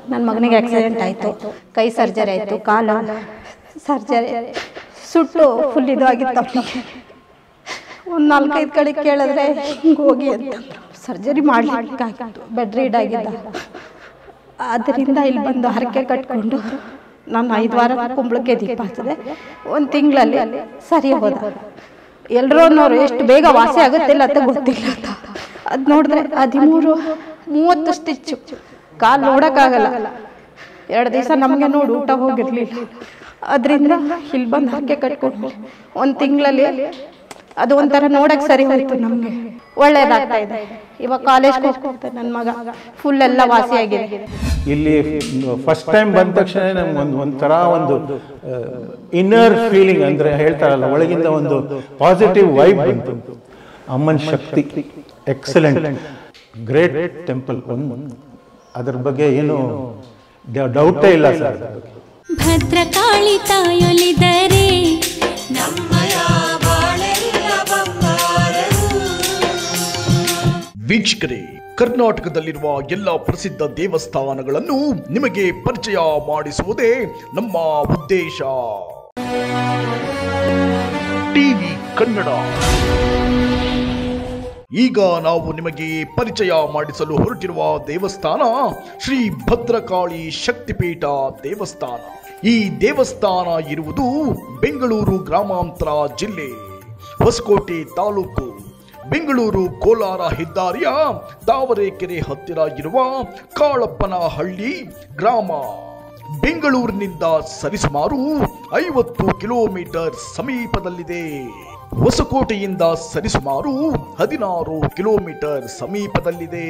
ನನ್ನ ಮಗನಿಗೆ ಆಕ್ಸಿಡೆಂಟ್ ಆಯಿತು ಕೈ ಸರ್ಜರಿ ಆಯಿತು ಕಾಲು ಸರ್ಜರಿ ಸುಟ್ಟು ಫುಲ್ ಇದು ಆಗಿತ್ತು ಅವನಿಗೆ ಒಂದು ನಾಲ್ಕೈದು ಕಡೆ ಕೇಳಿದ್ರೆ ಹಿಂಗೆ ಹೋಗಿ ಅಂತ ಸರ್ಜರಿ ಮಾಡಲಿಕ್ಕಾಗಿತ್ತು ಬೆಡ್ ರೀಡ್ ಆಗಿದ್ದ ಅದರಿಂದ ಇಲ್ಲಿ ಬಂದು ಹರಕೆ ಕಟ್ಕೊಂಡು ನಾನು ಐದು ವಾರ ಕುಂಬಳಕ್ಕೆ ದೀಪ ಹಚ್ಚಿದೆ ಒಂದು ತಿಂಗಳಲ್ಲಿ ಸರಿ ಹೋದ ಎಲ್ಲರೂ ಅನ್ನೋರು ಎಷ್ಟು ಬೇಗ ವಾಸಿ ಆಗುತ್ತಿಲ್ಲ ಅಂತ ಗೊತ್ತಿಲ್ಲ ಅಂತ ಅದು ನೋಡಿದ್ರೆ ಹದಿಮೂರು ಮೂವತ್ತು ಸ್ಟಿಚ್ಚು ಕಾಲು ನೋಡೋಕ್ಕಾಗಲ್ಲ ಎರಡು ದಿವಸ ನಮಗೆ ನೋಡಿ ಊಟ ಹೋಗಿರ್ಲಿಲ್ಲ ಅದರಿಂದ ಇಲ್ಲಿ ಬಂದು ಹರಕೆ ಕಟ್ಕೊಂಡು ಒಂದು ತಿಂಗಳಲ್ಲಿ ಅದು ಒಂಥರ ನೋಡಕ್ ಸರಿ ಹೋಯ್ತು ನಮಗೆ ಒಳ್ಳೇದಾಗ್ತಾ ಇದೆ ಇವಾಗ ಕಾಲೇಜ್ಗೆ ಹೋಗ್ತಾ ನನ್ನ ಮಗ ಫುಲ್ ಎಲ್ಲ ವಾಸಿಯಾಗಿದೆ ಇಲ್ಲಿ ಫಸ್ಟ್ ಟೈಮ್ ಬಂದ ತಕ್ಷಣ ನಮ್ಗೆ ಒಂದು ಒಂಥರ ಒಂದು ಇನ್ನರ್ ಫೀಲಿಂಗ್ ಅಂದ್ರೆ ಹೇಳ್ತಾರಲ್ಲ ಒಳಗಿಂದ ಒಂದು ಪಾಸಿಟಿವ್ ವೈಬ್ ಬಂತು ಅಮ್ಮನ ಶಕ್ತಿ ಎಕ್ಸಲೆಂಟ್ ಗ್ರೇಟ್ ಟೆಂಪಲ್ ಒಂದು ಅದ್ರ ಬಗ್ಗೆ ಏನು ಡೌಟೇ ಇಲ್ಲ ಸರ್ ಅದ್ರ ಬಗ್ಗೆ ಭದ್ರಕಾಳಿ ತಾಯೊಲಿದರೆ ವೀಕ್ಷಕರೇ ಕರ್ನಾಟಕದಲ್ಲಿರುವ ಎಲ್ಲ ಪ್ರಸಿದ್ಧ ದೇವಸ್ಥಾನಗಳನ್ನು ನಿಮಗೆ ಪರಿಚಯ ಮಾಡಿಸುವುದೇ ನಮ್ಮ ಉದ್ದೇಶ ಟಿವಿ ಕನ್ನಡ ಈಗ ನಾವು ನಿಮಗೆ ಪರಿಚಯ ಮಾಡಿಸಲು ಹೊರಟಿರುವ ದೇವಸ್ಥಾನ ಶ್ರೀ ಭದ್ರಕಾಳಿ ಶಕ್ತಿಪೀಠ ದೇವಸ್ಥಾನ ಈ ದೇವಸ್ಥಾನ ಇರುವುದು ಬೆಂಗಳೂರು ಗ್ರಾಮಾಂತರ ಜಿಲ್ಲೆ ಹೊಸಕೋಟೆ ತಾಲೂಕು ಬೆಂಗಳೂರು ಕೋಲಾರ ಹೆದ್ದಾರಿಯ ತಾವರೆಕೆರೆ ಹತ್ತಿರ ಇರುವ ಕಾಳಪ್ಪನಹಳ್ಳಿ ಗ್ರಾಮ ಬೆಂಗಳೂರಿನಿಂದ ಸರಿಸುಮಾರು ಐವತ್ತು ಕಿಲೋಮೀಟರ್ ಸಮೀಪದಲ್ಲಿದೆ ಹೊಸಕೋಟೆಯಿಂದ ಸರಿಸುಮಾರು ಹದಿನಾರು ಕಿಲೋಮೀಟರ್ ಸಮೀಪದಲ್ಲಿದೆ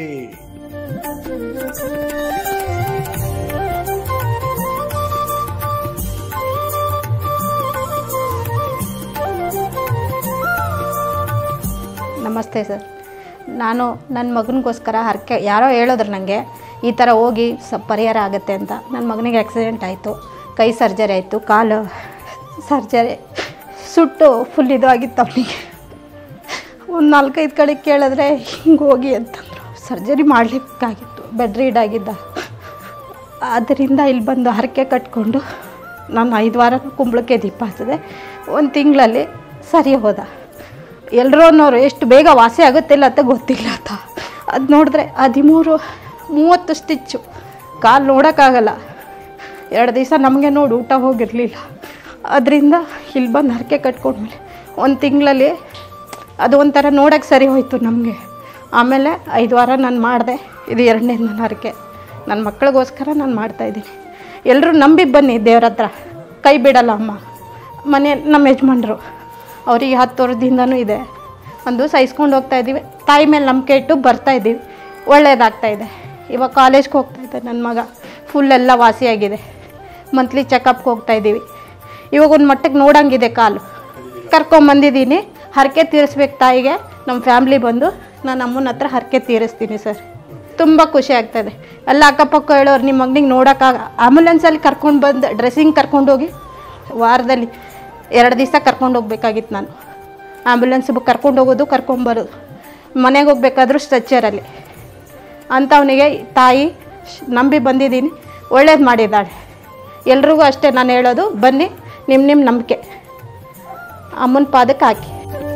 ನಮಸ್ತೆ ಸರ್ ನಾನು ನನ್ನ ಮಗನಿಗೋಸ್ಕರ ಹರಕೆ ಯಾರೋ ಹೇಳಿದ್ರು ನನಗೆ ಈ ಥರ ಹೋಗಿ ಸ್ವಲ್ಪ ಪರಿಹಾರ ಆಗುತ್ತೆ ಅಂತ ನನ್ನ ಮಗನಿಗೆ ಆಕ್ಸಿಡೆಂಟ್ ಆಯಿತು ಕೈ ಸರ್ಜರಿ ಆಯಿತು ಕಾಲು ಸರ್ಜರಿ ಸುಟ್ಟು ಫುಲ್ ಇದು ಆಗಿತ್ತು ಅವನಿಗೆ ಒಂದು ನಾಲ್ಕೈದು ಕಡೆ ಕೇಳಿದ್ರೆ ಹಿಂಗೆ ಹೋಗಿ ಅಂತಂದರು ಸರ್ಜರಿ ಮಾಡಲಿಕ್ಕಾಗಿತ್ತು ಬೆಡ್ ರೀಡ್ ಆಗಿದ್ದ ಅದರಿಂದ ಇಲ್ಲಿ ಬಂದು ಹರಕೆ ಕಟ್ಕೊಂಡು ನಾನು ಐದು ವಾರ ಕುಂಬಳಕ್ಕೆ ದೀಪ ಹಚ್ಚಿದೆ ಒಂದು ತಿಂಗಳಲ್ಲಿ ಸರಿ ಹೋದ ಎಲ್ಲರೂ ಅನ್ನೋರು ಎಷ್ಟು ಬೇಗ ವಾಸಿ ಆಗುತ್ತಿಲ್ಲ ಅಂತ ಗೊತ್ತಿಲ್ಲ ಅಂತ ಅದು ನೋಡಿದ್ರೆ ಹದಿಮೂರು ಮೂವತ್ತು ಸ್ಟಿಚ್ಚು ಕಾಲು ನೋಡೋಕ್ಕಾಗಲ್ಲ ಎರಡು ದಿವಸ ನಮಗೆ ನೋಡಿ ಊಟ ಹೋಗಿರಲಿಲ್ಲ ಅದರಿಂದ ಇಲ್ಲಿ ಬಂದು ಹರಕೆ ಕಟ್ಕೊಂಡ್ಮೇಲೆ ಒಂದು ತಿಂಗಳಲ್ಲಿ ಅದು ಒಂಥರ ನೋಡೋಕ್ಕೆ ಸರಿ ಹೋಯ್ತು ನಮಗೆ ಆಮೇಲೆ ಐದು ವಾರ ನಾನು ಮಾಡಿದೆ ಇದು ಎರಡನೇ ನನ್ನ ಹರಕೆ ನನ್ನ ಮಕ್ಕಳಿಗೋಸ್ಕರ ನಾನು ಮಾಡ್ತಾಯಿದ್ದೀನಿ ಎಲ್ಲರೂ ನಂಬಿ ಬನ್ನಿ ದೇವ್ರ ಹತ್ರ ಕೈ ಬಿಡಲ್ಲ ಅಮ್ಮ ಮನೆ ನಮ್ಮ ಯಜಮಾನ್ರು ಅವರಿಗೆ ಹತ್ತು ವರ್ಷದಿಂದನೂ ಇದೆ ಒಂದು ಸಹಿಸ್ಕೊಂಡು ಹೋಗ್ತಾ ಇದ್ದೀವಿ ತಾಯಿ ಮೇಲೆ ನಂಬಿಕೆ ಇಟ್ಟು ಬರ್ತಾ ಇದ್ದೀವಿ ಒಳ್ಳೇದಾಗ್ತಾ ಇದೆ ಇವಾಗ ಕಾಲೇಜ್ಗೆ ಹೋಗ್ತಾ ಇದ್ದೆ ನನ್ನ ಮಗ ಫುಲ್ ಎಲ್ಲ ವಾಸಿಯಾಗಿದೆ ಮಂತ್ಲಿ ಚೆಕಪ್ಗೆ ಹೋಗ್ತಾ ಇದ್ದೀವಿ ಇವಾಗ ಒಂದು ಮಟ್ಟಕ್ಕೆ ನೋಡಂಗಿದೆ ಕಾಲು ಕರ್ಕೊಂಬಂದಿದ್ದೀನಿ ಹರಕೆ ತೀರಿಸ್ಬೇಕು ತಾಯಿಗೆ ನಮ್ಮ ಫ್ಯಾಮ್ಲಿ ಬಂದು ನಾನು ಅಮ್ಮನ ಹತ್ರ ಹರಕೆ ತೀರಿಸ್ತೀನಿ ಸರ್ ತುಂಬ ಖುಷಿ ಆಗ್ತಾಯಿದೆ ಎಲ್ಲ ಅಕ್ಕಪಕ್ಕ ಹೇಳೋರು ನಿಮ್ಮ ಮಗನಿಗೆ ನೋಡೋಕ್ಕಾಗ ಆಂಬುಲೆನ್ಸಲ್ಲಿ ಕರ್ಕೊಂಡು ಬಂದು ಡ್ರೆಸ್ಸಿಂಗ್ ಕರ್ಕೊಂಡೋಗಿ ವಾರದಲ್ಲಿ ಎರಡು ದಿವಸ ಕರ್ಕೊಂಡು ಹೋಗ್ಬೇಕಾಗಿತ್ತು ನಾನು ಆಂಬುಲೆನ್ಸ್ ಕರ್ಕೊಂಡು ಹೋಗೋದು ಕರ್ಕೊಂಬರೋದು ಮನೆಗೆ ಹೋಗ್ಬೇಕಾದ್ರೂ ಸ್ಟ್ರೆಚ್ಚರಲ್ಲಿ ಅಂಥವನಿಗೆ ತಾಯಿ ಶ್- ನಂಬಿ ಬಂದಿದ್ದೀನಿ ಒಳ್ಳೇದು ಮಾಡಿದ್ದಾಳೆ ಎಲ್ರಿಗೂ ಅಷ್ಟೇ ನಾನು ಹೇಳೋದು ಬನ್ನಿ ನಿಮ್ಮ ನಿಮ್ಮ ನಂಬಿಕೆ ಅಮ್ಮನ ಪಾದಕ್ಕೆ ಹಾಕಿ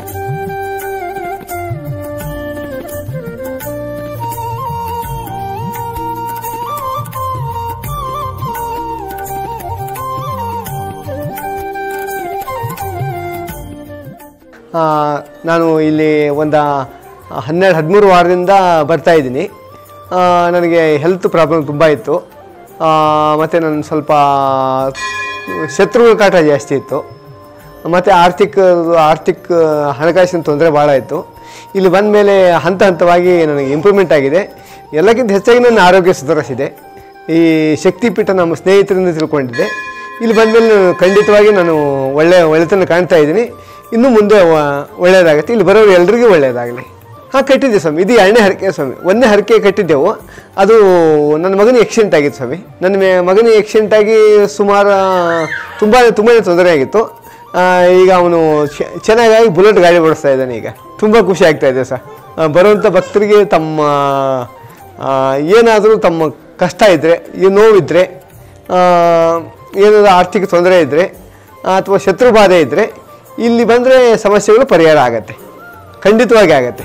ಆ, ನಾನು ಇಲ್ಲಿ ಒಂದು ಹನ್ನೆರಡು ಹದಿಮೂರು ವಾರದಿಂದ ಬರ್ತಾ ಇದ್ದೀನಿ ಆ, ನನಗೆ ಹೆಲ್ತ್ ಪ್ರಾಬ್ಲಮ್ ತುಂಬ ಇತ್ತು ಮತ್ತು ನನ್ನ ಸ್ವಲ್ಪ ಶತ್ರುಗಳ ಕಾಟ ಜಾಸ್ತಿ ಇತ್ತು ಮತ್ತು ಆರ್ಥಿಕ ಆರ್ಥಿಕ ಹಣಕಾಸಿನ ತೊಂದರೆ ಭಾಳ ಇತ್ತು ಇಲ್ಲಿ ಬಂದ ಮೇಲೆ ಹಂತ ಹಂತವಾಗಿ ನನಗೆ ಇಂಪ್ರೂವ್ಮೆಂಟ್ ಆಗಿದೆ ಎಲ್ಲಕ್ಕಿಂತ ಹೆಚ್ಚಾಗಿ ನನ್ನ ಆರೋಗ್ಯ ಸುಧಾರಿಸಿದೆ ಈ ಶಕ್ತಿಪೀಠ ನಮ್ಮ ಸ್ನೇಹಿತರಿಂದ ತಿಳ್ಕೊಂಡಿದ್ದೆ ಇಲ್ಲಿ ಬಂದಮೇಲೆ ನಾನು ಖಂಡಿತವಾಗಿ ನಾನು ಒಳ್ಳೆ ಒಳ್ಳೆತನ ಕಾಣ್ತಾ ಇದ್ದೀನಿ ಇನ್ನು ಮುಂದೆ ವ- ಒಳ್ಳೆಯದಾಗುತ್ತೆ ಇಲ್ಲಿ ಬರೋರು ಎಲ್ರಿಗೂ ಒಳ್ಳೆಯದಾಗಲಿ ಹಾಂ ಕಟ್ಟಿದ್ದೆ ಸ್ವಾಮಿ ಇದು ಎರಡನೇ ಹರಕೆ ಸ್ವಾಮಿ ಒಂದನೇ ಹರಕೆ ಕಟ್ಟಿದ್ದೆವು ಅದು ನನ್ನ ಮಗನಿಗೆ ಆಕ್ಸಿಡೆಂಟ್ ಆಗಿತ್ತು ಸ್ವಾಮಿ ನನ್ನ ಮೆ- ಮಗನಿಗೆ ಆಕ್ಸಿಡೆಂಟ್ ಆಗಿ ಸುಮಾರು ತುಂಬ ತುಂಬಾ ತೊಂದರೆ ಆಗಿತ್ತು ಆ, ಈಗ ಅವನು ಚೆನ್ನಾಗಾಗಿ ಬುಲೆಟ್ ಗಾಡಿ ಓಡಿಸ್ತಾ ಇದ್ದಾನೆ ಈಗ ತುಂಬ ಖುಷಿ ಆಗ್ತಾ ಇದೆ ಸರ್ ಆ, ಬರುವಂಥ ಭಕ್ತರಿಗೆ ತಮ್ಮ ಏನಾದರೂ ತಮ್ಮ ಕಷ್ಟ ಇದ್ದರೆ ಈ ನೋವಿದ್ದರೆ ಏನಾದರೂ ಆರ್ಥಿಕ ತೊಂದರೆ ಇದ್ದರೆ ಅಥವಾ ಶತ್ರು ಬಾಧೆ ಇದ್ದರೆ ಇಲ್ಲಿ ಬಂದರೆ ಸಮಸ್ಯೆಗಳು ಪರಿಹಾರ ಆಗತ್ತೆ ಖಂಡಿತವಾಗಿ ಆಗತ್ತೆ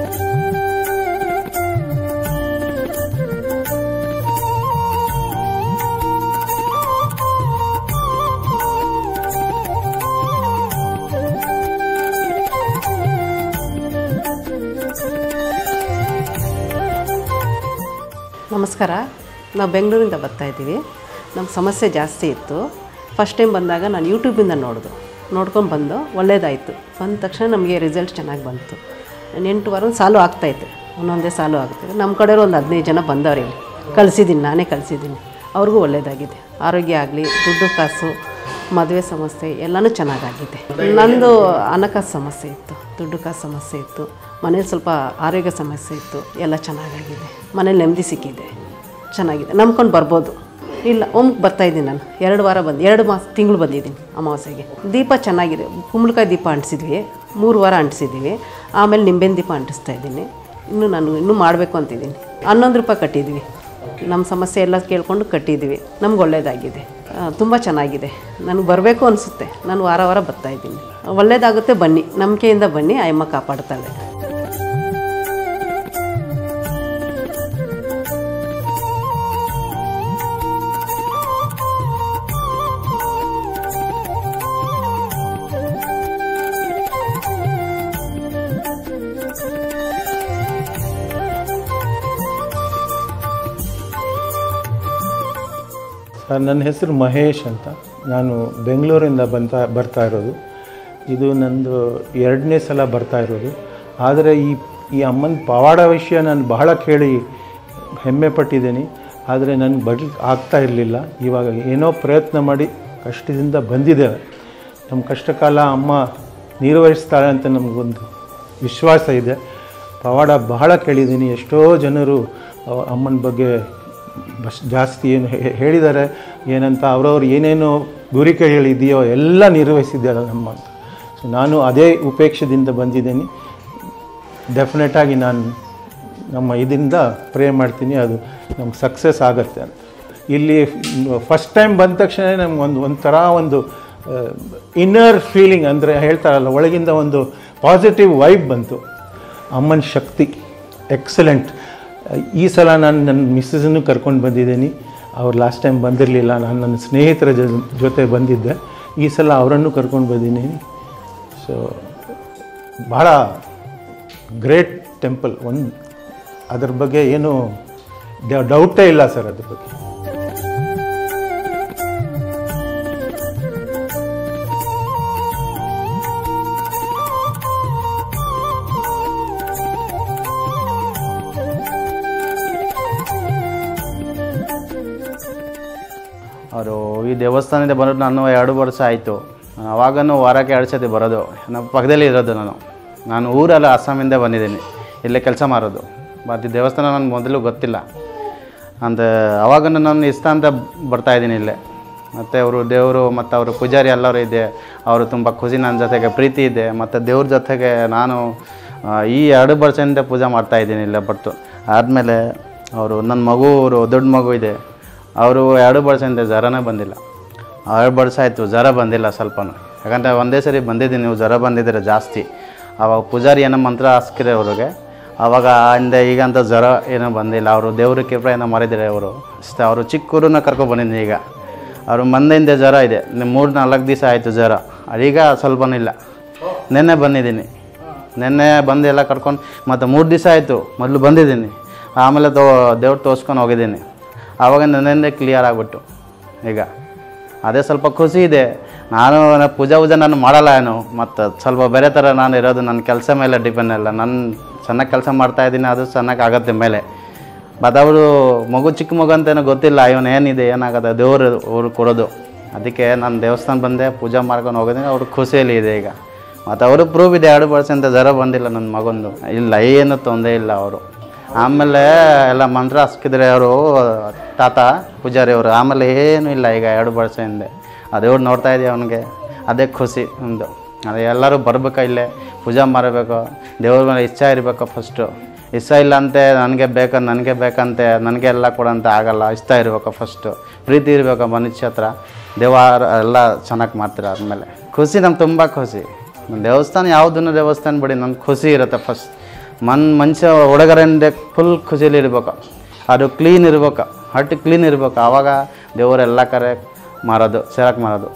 ನಮಸ್ಕಾರ ನಾವು ಬೆಂಗಳೂರಿಂದ ಬರ್ತಾ ಇದ್ದೀವಿ ನಮ್ಗೆ ಸಮಸ್ಯೆ ಜಾಸ್ತಿ ಇತ್ತು ಫಸ್ಟ್ ಟೈಮ್ ಬಂದಾಗ ನಾನು ಯೂಟ್ಯೂಬಿಂದ ನೋಡಿದೆ ನೋಡ್ಕೊಂಡು ಬಂದು ಒಳ್ಳೇದಾಯಿತು ಬಂದ ತಕ್ಷಣ ನಮಗೆ ರಿಸಲ್ಟ್ ಚೆನ್ನಾಗಿ ಬಂತು ಎಂಟು ವಾರ ಸಾಲು ಆಗ್ತಾಯಿತ್ತು ಒಂದೊಂದೇ ಸಾಲು ಆಗ್ತದೆ ನಮ್ಮ ಕಡೆಯವರು ಒಂದು ಹದಿನೈದು ಜನ ಬಂದವ್ರು ಇಲ್ಲಿ ಕಳಿಸಿದ್ದೀನಿ ನಾನೇ ಕಳಿಸಿದ್ದೀನಿ ಅವ್ರಿಗೂ ಒಳ್ಳೇದಾಗಿದೆ ಆರೋಗ್ಯ ಆಗಲಿ ದುಡ್ಡು ಕಾಸು ಮದುವೆ ಸಮಸ್ಯೆ ಎಲ್ಲನೂ ಚೆನ್ನಾಗಾಗಿದೆ ನಂದು ಹಣಕಾಸು ಸಮಸ್ಯೆ ಇತ್ತು ದುಡ್ಡು ಕಾಸು ಸಮಸ್ಯೆ ಇತ್ತು ಮನೇಲಿ ಸ್ವಲ್ಪ ಆರೋಗ್ಯ ಸಮಸ್ಯೆ ಇತ್ತು ಎಲ್ಲ ಚೆನ್ನಾಗಾಗಿದೆ ಮನೇಲಿ ನೆಮ್ಮದಿ ಸಿಕ್ಕಿದೆ ಚೆನ್ನಾಗಿದೆ ನಂಬ್ಕೊಂಡು ಬರ್ಬೋದು ಇಲ್ಲ ಒಮ್ಗೆ ಬರ್ತಾಯಿದ್ದೀನಿ ನಾನು ಎರಡು ವಾರ ಬಂದು ಎರಡು ಮಾಸ ತಿಂಗಳು ಬಂದಿದ್ದೀನಿ ಅಮಾವಾಸ್ಯೆಗೆ ದೀಪ ಚೆನ್ನಾಗಿದೆ ಕುಂಬಳಕಾಯಿ ದೀಪ ಅಂಟಿಸಿದ್ವಿ ಮೂರು ವಾರ ಅಂಟಿಸಿದ್ದೀವಿ ಆಮೇಲೆ ನಿಂಬೆನ ದೀಪ ಅಂಟಿಸ್ತಾ ಇದ್ದೀನಿ ಇನ್ನೂ ನಾನು ಇನ್ನೂ ಮಾಡಬೇಕು ಅಂತಿದ್ದೀನಿ ಹನ್ನೊಂದು ರೂಪಾಯಿ ಕಟ್ಟಿದ್ವಿ ನಮ್ಮ ಸಮಸ್ಯೆ ಎಲ್ಲ ಕೇಳ್ಕೊಂಡು ಕಟ್ಟಿದ್ವಿ ನಮ್ಗೆ ಒಳ್ಳೇದಾಗಿದೆ ತುಂಬ ಚೆನ್ನಾಗಿದೆ ನನಗೆ ಬರಬೇಕು ಅನಿಸುತ್ತೆ ನಾನು ವಾರ ವಾರ ಬರ್ತಾ ಇದ್ದೀನಿ ಒಳ್ಳೇದಾಗುತ್ತೆ ಬನ್ನಿ ನಂಬಿಕೆಯಿಂದ ಬನ್ನಿ ಆಯಮ್ಮ ಕಾಪಾಡ್ತಾಳೆ ಸರ್ ನನ್ನ ಹೆಸರು ಮಹೇಶ್ ಅಂತ ನಾನು ಬೆಂಗಳೂರಿಂದ ಬಂತ ಬರ್ತಾ ಇರೋದು ಇದು ನಂದು ಎರಡನೇ ಸಲ ಬರ್ತಾ ಇರೋದು ಆದರೆ ಈ ಈ ಅಮ್ಮನ ಪವಾಡ ವಿಷಯ ನಾನು ಬಹಳ ಕೇಳಿ ಹೆಮ್ಮೆ ಪಟ್ಟಿದ್ದೀನಿ ಆದರೆ ನನಗೆ ಬರ್ಲಿಕ್ಕೆ ಆಗ್ತಾ ಇರಲಿಲ್ಲ ಇವಾಗ ಏನೋ ಪ್ರಯತ್ನ ಮಾಡಿ ಕಷ್ಟದಿಂದ ಬಂದಿದ್ದೇವೆ ನಮ್ಮ ಕಷ್ಟಕಾಲ ಅಮ್ಮ ನಿರ್ವಹಿಸ್ತಾಳೆ ಅಂತ ನಮಗೊಂದು ವಿಶ್ವಾಸ ಇದೆ ಪವಾಡ ಬಹಳ ಕೇಳಿದ್ದೀನಿ ಎಷ್ಟೋ ಜನರು ಅವ- ಅಮ್ಮನ ಬಗ್ಗೆ ಬಸ್ ಜಾಸ್ತಿ ಏನು ಹೇ- ಹೇಳಿದ್ದಾರೆ ಏನಂತ ಅವ್ರವ್ರು ಏನೇನು ಗುರಿಕೆಗಳಿದೆಯೋ ಎಲ್ಲ ನಿರ್ವಹಿಸಿದ್ದಾಳೆ ನಮ್ಮ ಅಂತ ಸೊ ನಾನು ಅದೇ ಉಪೇಕ್ಷದಿಂದ ಬಂದಿದ್ದೀನಿ ಡೆಫಿನೆಟಾಗಿ ನಾನು ನಮ್ಮ ಇದರಿಂದ ಪ್ರೇ ಮಾಡ್ತೀನಿ ಅದು ನಮ್ಗೆ ಸಕ್ಸಸ್ ಆಗುತ್ತೆ ಅಂತ ಇಲ್ಲಿ ಫಸ್ಟ್ ಟೈಮ್ ಬಂದ ತಕ್ಷಣ ನಮ್ಗೆ ಒಂದು ಒಂಥರ ಒಂದು ಇನ್ನರ್ ಫೀಲಿಂಗ್ ಅಂದರೆ ಹೇಳ್ತಾರಲ್ಲ ಒಳಗಿಂದ ಒಂದು ಪಾಸಿಟಿವ್ ವೈಬ್ ಬಂತು ಅಮ್ಮನ ಶಕ್ತಿ ಎಕ್ಸಲೆಂಟ್ ಈ ಸಲ ನಾನು ನನ್ನ ಮಿಸ್ಸಸ್ಸನ್ನು ಕರ್ಕೊಂಡು ಬಂದಿದ್ದೀನಿ ಅವ್ರು ಲಾಸ್ಟ್ ಟೈಮ್ ಬಂದಿರಲಿಲ್ಲ ನಾನು ನನ್ನ ಸ್ನೇಹಿತರ ಜೊ- ಜೊತೆ ಬಂದಿದ್ದೆ ಈ ಸಲ ಅವರನ್ನು ಕರ್ಕೊಂಡು ಬಂದಿದ್ದೀನಿ ಸೊ ಭಾಳ ಗ್ರೇಟ್ ಟೆಂಪಲ್ ಒಂದು ಅದ್ರ ಬಗ್ಗೆ ಏನು ಡೌಟೇ ಇಲ್ಲ ಸರ್ ಅದ್ರ ಬಗ್ಗೆ ಅವರು ಈ ದೇವಸ್ಥಾನದಿಂದ ಬರೋದು ನಾನು ಎರಡು ವರ್ಷ ಆಯಿತು ಅವಾಗನೂ ವಾರಕ್ಕೆ ಎರಡು ಸತಿ ಬರೋದು ನಮ್ಮ ಪಕ್ಕದಲ್ಲಿ ಇರೋದು ನಾನು ನಾನು ಊರಲ್ಲ ಅಸ್ಸಾಮಿಂದ ಬಂದಿದ್ದೀನಿ ಇಲ್ಲೇ ಕೆಲಸ ಮಾಡೋದು ಮತ್ತು ಈ ದೇವಸ್ಥಾನ ನನಗೆ ಮೊದಲು ಗೊತ್ತಿಲ್ಲ ಅಂತ ಅವಾಗನೂ ನಾನು ಇಷ್ಟ ಅಂತ ಬರ್ತಾಯಿದ್ದೀನಿ ಇಲ್ಲೇ ಮತ್ತು ಅವರು ದೇವರು ಮತ್ತು ಅವರು ಪೂಜಾರಿ ಎಲ್ಲರೂ ಇದೆ ಅವರು ತುಂಬ ಖುಷಿ ನನ್ನ ಜೊತೆಗೆ ಪ್ರೀತಿ ಇದೆ ಮತ್ತು ದೇವ್ರ ಜೊತೆಗೆ ನಾನು ಆ, ಈ ಎರಡು ವರ್ಷದಿಂದ ಪೂಜೆ ಮಾಡ್ತಾಯಿದ್ದೀನಿ ಇಲ್ಲೇ ಬರ್ತು ಆದಮೇಲೆ ಅವರು ನನ್ನ ಮಗು ಅವರು ದೊಡ್ಡ ಮಗು ಇದೆ ಅವರು ಎರಡು ವರ್ಷದಿಂದ ಜ್ವರನೇ ಬಂದಿಲ್ಲ ಎರಡು ವರ್ಷ ಆಯಿತು ಜ್ವರ ಬಂದಿಲ್ಲ ಸ್ವಲ್ಪನೂ ಯಾಕಂದರೆ ಒಂದೇ ಸರಿ ಬಂದಿದ್ದೀನಿ ನೀವು ಜ್ವರ ಬಂದಿದ್ದೀರ ಜಾಸ್ತಿ ಆವಾಗ ಪೂಜಾರಿ ಏನೋ ಮಂತ್ರ ಹಾಸ್ಕಿದೆ ಅವ್ರಿಗೆ ಆವಾಗ ಹಿಂದೆ ಈಗಂತ ಜ್ವರ ಏನೋ ಬಂದಿಲ್ಲ ಅವರು ದೇವ್ರ ಕೃಪೆ ಏನೋ ಮಾಡಿದ್ದಾರೆ ಅವರು ಅಷ್ಟೇ ಅವರು ಚಿಕ್ಕೂರನ್ನ ಕರ್ಕೊಂಡು ಬಂದಿದ್ದೀನಿ ಈಗ ಅವರು ಮಂದೆಯಿಂದ ಜ್ವರ ಇದೆ ಮೂರು ನಾಲ್ಕು ದಿವಸ ಆಯಿತು ಜ್ವರ ಈಗ ಸ್ವಲ್ಪನೂ ಇಲ್ಲ ನಿನ್ನೆ ಬಂದಿದ್ದೀನಿ ನಿನ್ನೆ ಬಂದು ಎಲ್ಲ ಕರ್ಕೊಂಡು ಮತ್ತು ಮೂರು ದಿವಸ ಆಯಿತು ಮೊದಲು ಬಂದಿದ್ದೀನಿ ಆಮೇಲೆ ತೋ ದೇವ್ರು ತೋರಿಸ್ಕೊಂಡು ಹೋಗಿದ್ದೀನಿ ಆವಾಗ ನನ್ನಿಂದ ಕ್ಲಿಯರ್ ಆಗಿಬಿಟ್ಟು ಈಗ ಅದೇ ಸ್ವಲ್ಪ ಖುಷಿ ಇದೆ ನಾನು ನ- ಪೂಜಾ ಪೂಜೆ ನಾನು ಮಾಡಲ್ಲ ಏನು ಮತ್ತು ಸ್ವಲ್ಪ ಬೇರೆ ಥರ ನಾನು ಇರೋದು ನನ್ನ ಕೆಲಸ ಮೇಲೆ ಡಿಪೆಂಡ್ ಇಲ್ಲ ನಾನು ಚೆನ್ನಾಗಿ ಕೆಲಸ ಮಾಡ್ತಾಯಿದ್ದೀನಿ ಅದು ಚೆನ್ನಾಗಿ ಆಗುತ್ತೆ ಮೇಲೆ ಮತ್ತು ಅವರು ಮಗು ಚಿಕ್ಕ ಮಗು ಅಂತ ಏನೋ ಗೊತ್ತಿಲ್ಲ ಇವನು ಏನಿದೆ ಏನಾಗುತ್ತೆ ದೇವರು ಅವ್ರು ಕೊಡೋದು ಅದಕ್ಕೆ ನಾನು ದೇವಸ್ಥಾನ ಬಂದೆ ಪೂಜೆ ಮಾಡ್ಕೊಂಡು ಹೋಗಿದ್ದೀನಿ ಅವ್ರು ಖುಷಿಯಲ್ಲಿ ಇದೆ ಈಗ ಮತ್ತು ಅವರು ಪ್ರೂವ್ ಇದೆ ಎರಡು ಪರ್ಸೆಂಟ್ ಜ್ವರ ಬಂದಿಲ್ಲ ನನ್ನ ಮಗಂದು ಇಲ್ಲ ಏನು ತೊಂದರೆ ಇಲ್ಲ ಅವರು ಆಮೇಲೆ ಎಲ್ಲ ಮಂತ್ರ ಹಾಕಿದ್ರೆ ಅವರು ತಾತ ಪೂಜಾರಿ ಅವರು ಆಮೇಲೆ ಏನೂ ಇಲ್ಲ ಈಗ ಎರಡು ವರ್ಷ ಹಿಂದೆ ಅದೇವ್ರು ನೋಡ್ತಾ ಇದೆಯಾ ಅವನಿಗೆ ಅದೇ ಖುಷಿ ಒಂದು ಅದೇ ಎಲ್ಲರೂ ಬರ್ಬೇಕು ಇಲ್ಲೇ ಪೂಜೆ ಮಾಡಬೇಕು ದೇವ್ರ ಮೇಲೆ ಇಚ್ಛೆ ಇರಬೇಕು ಫಸ್ಟು ಇಷ್ಟ ಇಲ್ಲ ಅಂತೆ ನನಗೆ ಬೇಕ ನನಗೆ ಬೇಕಂತೆ ನನಗೆ ಎಲ್ಲ ಕೊಡಂತ ಆಗಲ್ಲ ಇಷ್ಟ ಇರ್ಬೇಕು ಫಸ್ಟು ಪ್ರೀತಿ ಇರಬೇಕು ಮನುಷ್ಯ ಹತ್ರ ದೇವಾರ ಎಲ್ಲ ಚೆನ್ನಾಗಿ ಮಾಡ್ತೀರ ಆದಮೇಲೆ ಖುಷಿ ನಮ್ಗೆ ತುಂಬ ಖುಷಿ ದೇವಸ್ಥಾನ ಯಾವುದನ್ನು ದೇವಸ್ಥಾನ ಬಿಡಿ ನಮ್ಗೆ ಖುಷಿ ಇರುತ್ತೆ ಫಸ್ಟ್ ಮನ್ ಮನುಷ್ಯ ಹುಡುಗರಿಂದ ಫುಲ್ ಖುಷಿಯಲ್ಲಿ ಇರ್ಬೇಕು ಅದು ಕ್ಲೀನ್ ಇರ್ಬೇಕು ಹಟ್ಟು ಕ್ಲೀನ್ ಇರ್ಬೇಕು ಆವಾಗ ದೇವರೆಲ್ಲ ಕರೆ ಮಾರೋದು ಸೇರಕ್ಕೆ ಮಾರೋದು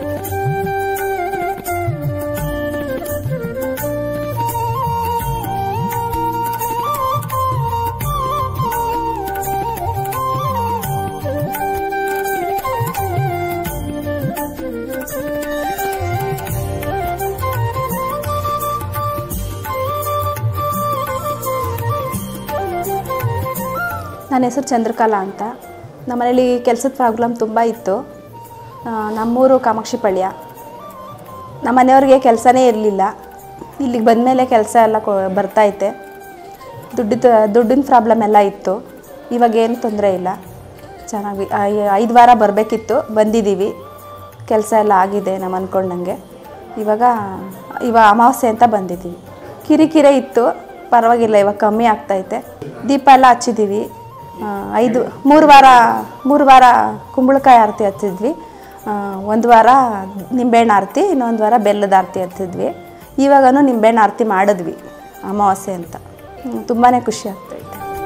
ನನ್ನ ಹೆಸರು ಚಂದ್ರಕಲಾ ಅಂತ ನಮ್ಮನೇಲಿ ಕೆಲಸದ ಪ್ರಾಬ್ಲಮ್ ತುಂಬ ಇತ್ತು ಆ, ನಮ್ಮೂರು ಕಾಮಾಕ್ಷಿಪಳ್ಯ ನಮ್ಮ ಮನೆಯವ್ರಿಗೆ ಕೆಲಸನೇ ಇರಲಿಲ್ಲ ಇಲ್ಲಿಗೆ ಬಂದಮೇಲೆ ಕೆಲಸ ಎಲ್ಲ ಕೊ ಬರ್ತಾಯಿತ್ತೆ ದುಡ್ಡಿದ ದುಡ್ಡಿನ ಪ್ರಾಬ್ಲಮ್ ಎಲ್ಲ ಇತ್ತು ಇವಾಗ ಏನು ತೊಂದರೆ ಇಲ್ಲ ಚೆನ್ನಾಗಿ ಐ- ಐದು ವಾರ ಬರಬೇಕಿತ್ತು ಬಂದಿದ್ದೀವಿ ಕೆಲಸ ಎಲ್ಲ ಆಗಿದೆ ನಮ್ಮ ಅಂದ್ಕೊಂಡಂಗೆ ಇವಾಗ ಇವಾಗ ಅಮಾವಾಸ್ಯೆ ಅಂತ ಬಂದಿದ್ದೀವಿ ಕಿರಿಕಿರೆ ಇತ್ತು ಪರವಾಗಿಲ್ಲ ಇವಾಗ ಕಮ್ಮಿ ಆಗ್ತೈತೆ ದೀಪ ಎಲ್ಲ ಹಚ್ಚಿದ್ದೀವಿ ಆ, ಐದು ಮೂರು ವಾರ ಮೂರು ವಾರ ಕುಂಬಳಕಾಯಿ ಆರತಿ ಹಚ್ಚಿದ್ವಿ ಆ, ಒಂದು ವಾರ ನಿಂಬೆಹಣ್ಣು ಆರತಿ ಇನ್ನೊಂದು ವಾರ ಬೆಲ್ಲದ ಆರತಿ ಹಚ್ಚಿದ್ವಿ ಇವಾಗನೂ ನಿಂಬೆಹಣ್ಣು ಆರತಿ ಮಾಡಿದ್ವಿ ಅಮಾವಾಸ್ಯೆ ಅಂತ ತುಂಬಾ ಖುಷಿ ಆಗ್ತೈತೆ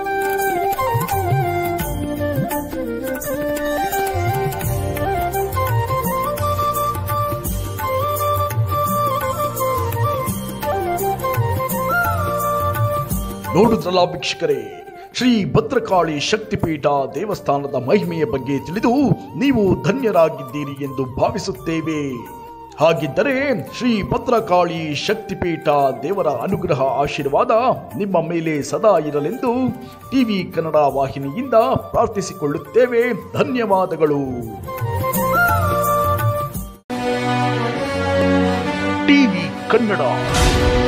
ನೋಡುದ್ರಲ್ಲ ವೀಕ್ಷಕರೇ ಶ್ರೀ ಭದ್ರಕಾಳಿ ಶಕ್ತಿಪೀಠ ದೇವಸ್ಥಾನದ ಮಹಿಮೆಯ ಬಗ್ಗೆ ತಿಳಿದು ನೀವು ಧನ್ಯರಾಗಿದ್ದೀರಿ ಎಂದು ಭಾವಿಸುತ್ತೇವೆ ಹಾಗಿದ್ದರೆ ಶ್ರೀ ಭದ್ರಕಾಳಿ ಶಕ್ತಿಪೀಠ ದೇವರ ಅನುಗ್ರಹ ಆಶೀರ್ವಾದ ನಿಮ್ಮ ಮೇಲೆ ಸದಾ ಇರಲೆಂದು ಟಿವಿ ಕನ್ನಡ ವಾಹಿನಿಯಿಂದ ಪ್ರಾರ್ಥಿಸಿಕೊಳ್ಳುತ್ತೇವೆ ಧನ್ಯವಾದಗಳು ಟಿವಿ ಕನ್ನಡ